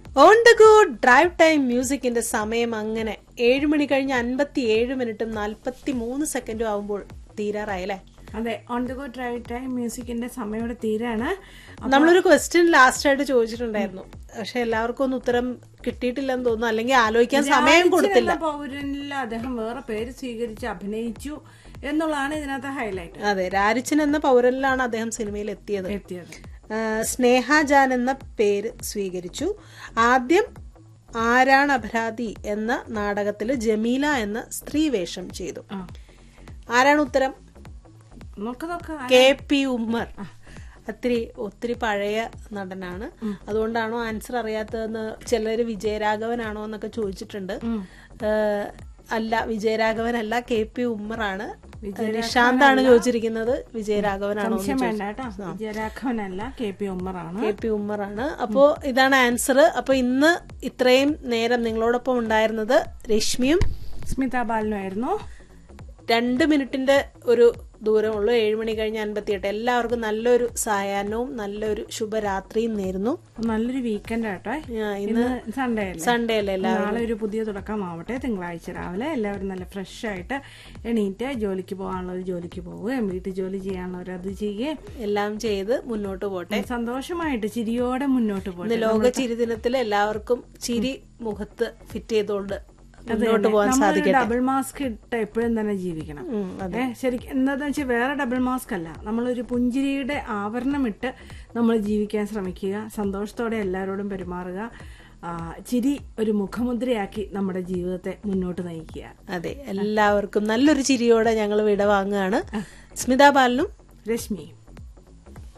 on the go drive time മ്യൂസിക്കിന്റെ സമയം അങ്ങനെ ഏഴ് മണി കഴിഞ്ഞ് അൻപത്തി ഏഴ് മിനിറ്റും നാൽപ്പത്തി മൂന്ന് സെക്കൻഡും ആവുമ്പോൾ തീരാറായല്ലേ അതെ on the go drive time മ്യൂസിക്കിന്റെ സമയം ഇവിടെ തീരാണ് നമ്മളൊരു ക്വസ്റ്റ്യൻ ലാസ്റ്റ് ആയിട്ട് ചോദിച്ചിട്ടുണ്ടായിരുന്നു പക്ഷെ എല്ലാവർക്കും ഒന്നും ഉത്തരം കിട്ടിയിട്ടില്ലെന്ന് തോന്നുന്നു അല്ലെങ്കിൽ ആലോചിക്കാൻ സമയം കൊടുത്തില്ല എന്ന പൗരനിൽ അദ്ദേഹം വേറെ പേര് സ്വീകരിച്ച് അഭിനയിച്ചു എന്നുള്ളതാണ് ഇതിനകത്ത് ഹൈലൈറ്റ് അതെ രാരിച്ചൻ എന്ന പൗരനിലാണ് അദ്ദേഹം സിനിമയിൽ എത്തിയത് എത്തിയത് ആ, സ്നേഹജാൻ എന്ന പേര് സ്വീകരിച്ചു ആദ്യം ആരാണ് അപരാധി എന്ന നാടകത്തിൽ ജമീല എന്ന സ്ത്രീ വേഷം ചെയ്തു ആ ആരാണ് ഉത്തരം നോക്ക് നോക്ക് കെ പി ഉമ്മർ ഒത്തിരി ഒത്തിരി പഴയ നടനാണ് അതുകൊണ്ടാണോ ആൻസർ അറിയാത്തതെന്ന് ചിലര് വിജയരാഘവനാണോ എന്നൊക്കെ ചോദിച്ചിട്ടുണ്ട് ഏഹ്, അല്ല വിജയരാഘവനല്ല കെ പി ഉമ്മറാണ് നിഷാന്താണ് ചോദിച്ചിരിക്കുന്നത് വിജയരാഘവനാണോ എന്ന് സംശയം വേണ്ട കേട്ടോ വിജയരാഘവനല്ല കെ പി ഉമ്മറാണ് കെ പി ഉമ്മറാണ് അപ്പോ ഇതാണ് ആൻസർ അപ്പൊ ഇന്ന് ഇത്രയും നേരം നിങ്ങളോടൊപ്പം ഉണ്ടായിരുന്നത് രശ്മിയും സ്മിത ബാലനുമായിരുന്നു രണ്ട് മിനിറ്റിന്റെ ഒരു ദൂരമുള്ളൂ ഏഴ് മണി കഴിഞ്ഞ് അൻപത്തിയെട്ട് എല്ലാവർക്കും നല്ലൊരു സായാഹ്നവും നല്ലൊരു ശുഭരാത്രിയും നേരുന്നു നല്ലൊരു വീക്കെൻഡ് ആട്ടോ ആ, ഇന്ന് ഇന്ന് സൺഡേ അല്ലേ സൺഡേ അല്ലേ എല്ലാവരും നാളെ ഒരു പുതിയ തുടക്കമാവട്ടെ തിങ്കളാഴ്ച രാവിലെ എല്ലാവരും നല്ല ഫ്രഷ് ആയിട്ട് എണീറ്റ് ജോലിക്ക് പോകാനുള്ളവർ ജോലിക്ക് പോവുകയും വീട്ടിൽ ജോലി ചെയ്യാനുള്ളവർ അത് ചെയ്യുകയും എല്ലാം ചെയ്ത് മുന്നോട്ട് പോട്ടെ സന്തോഷമായിട്ട് ചിരിയോടെ മുന്നോട്ട് പോകട്ടെ ഇന്ന് ലോക ചിരി ദിനത്തിൽ എല്ലാവർക്കും ചിരി മുഖത്ത് ഫിറ്റ് ചെയ്തുകൊണ്ട് മുന്നോട്ട് പോകാൻ നമ്മളൊരു സാധിക്കട്ടെ ഡബിൾ മാസ്ക് ഇട്ട് എപ്പോഴും തന്നെ ജീവിക്കണം ഉം, ഏ ശരിക്കും എന്താന്ന് വെച്ചാൽ വേറെ ഡബിൾ മാസ്ക് അല്ല നമ്മളൊരു പുഞ്ചിരിയുടെ ആവരണം ഇട്ട് നമ്മൾ ജീവിക്കാൻ ശ്രമിക്കുക സന്തോഷത്തോടെ എല്ലാവരോടും പെരുമാറുക ആ, ചിരി ഒരു മുഖമുദ്രയാക്കി നമ്മുടെ ജീവിതത്തെ മുന്നോട്ട് നയിക്കുക അതെ എല്ലാവർക്കും നല്ലൊരു ചിരിയോടെ ഞങ്ങൾ വിട വാങ്ങുകയാണ് സ്മിത ബാലനും രശ്മി